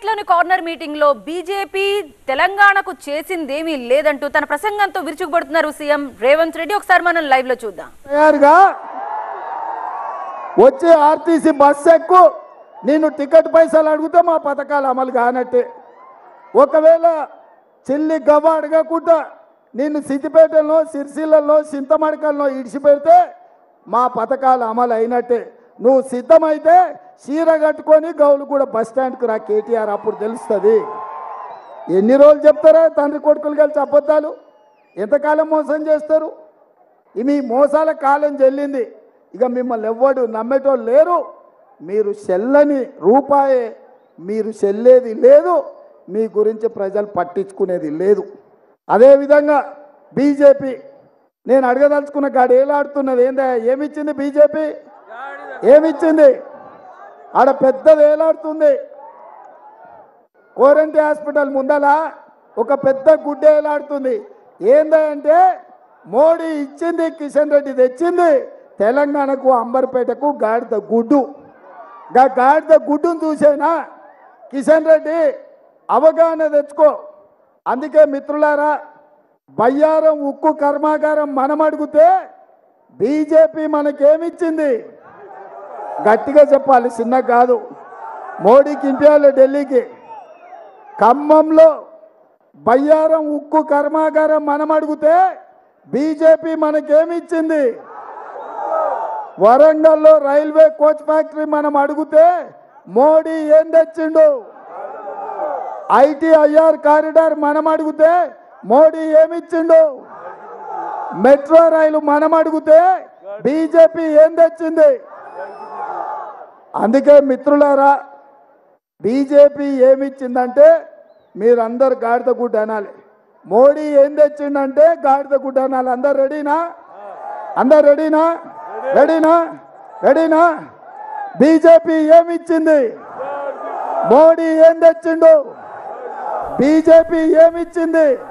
లోని corner meeting లో BJP తెలంగాణకు చేసిందేమీ లేదంటూ తన ప్రసంగంతో విరుచుకుపడుతున్నారు సీఎం రేవంత్ రెడ్డి ఒకసారి మనం లైవ్ లో చూద్దాం తయారుగా వచ్చే ఆర్టీసీ బస్ ఎక్కు నేను టికెట్ పైసలు అడిగితే మా పథకాలు అమలు కానట్టే ఒకవేళ చెల్లి గవ్వ అడగకుండా నేను సిద్దిపేటలో సిరిసిల్లలో చింతమడకల్లో ఇడిచిపెడితే మా పథకాలు అమలు అయినట్టే నువ్వు సిద్ధమైతే చీర కట్టుకొని గౌలు కూడా బస్ స్టాండ్కి రా కేటీఆర్ అప్పుడు తెలుస్తుంది ఎన్ని రోజులు చెప్తారా తండ్రి కొడుకులు కలిసి అబద్ధాలు ఎంతకాలం మోసం చేస్తారు ఈ మీ మోసాల కాలం చెల్లింది ఇక మిమ్మల్ని ఎవ్వడు నమ్మేటోళ్ళు లేరు మీరు చెల్లని రూపాయే మీరు చెల్లేది లేదు మీ గురించి ప్రజలు పట్టించుకునేది లేదు అదేవిధంగా బీజేపీ నేను అడగదలుచుకున్న గాడు ఏలాడుతున్నది ఏందా ఏమిచ్చింది బీజేపీ ఏమిచ్చింది ఆడ పెద్దది ఏలాడుతుంది కోరంటి హాస్పిటల్ ముందల ఒక పెద్ద గుడ్డ ఏలాడుతుంది ఏందంటే మోడీ ఇచ్చింది కిషన్ రెడ్డి తెచ్చింది తెలంగాణకు అంబర్పేటకు గాడిద గుడ్డు గా గాడిద గుడ్డును చూసేనా కిషన్ రెడ్డి అవగాహన తెచ్చుకో అందుకే మిత్రులారా బయ్యారం ఉక్కు కర్మాగారం మనం అడిగితే బీజేపీ మనకేమిచ్చింది గట్టిగా చెప్పాలి చిన్న కాదు మోడీకి ఇంపియాలి ఢిల్లీకి ఖమ్మంలో బయ్యారం ఉక్కు కర్మాగారం మనం అడిగితే బీజేపీ మనకేమిచ్చింది వరంగల్లో రైల్వే కోచ్ ఫ్యాక్టరీ మనం అడిగితే మోడీ ఏం తెచ్చిండు ఐటీఐఆర్ కారిడార్ మనం అడిగితే మోడీ ఏమిచ్చిండు మెట్రో రైలు మనం అడిగితే బీజేపీ ఏం తెచ్చింది అందుకే మిత్రులారా బీజేపీ ఏమిచ్చిందంటే మీరందరు గాడిద గుడ్డ అనాలి మోడీ ఏం తెచ్చిండంటే గాడిద గుడ్డ అనాలి అందరు రెడీనా అందరు రెడీనా రెడీనా రెడీనా బీజేపీ ఏమిచ్చింది మోడీ ఏం తెచ్చిండు బీజేపీ ఏమిచ్చింది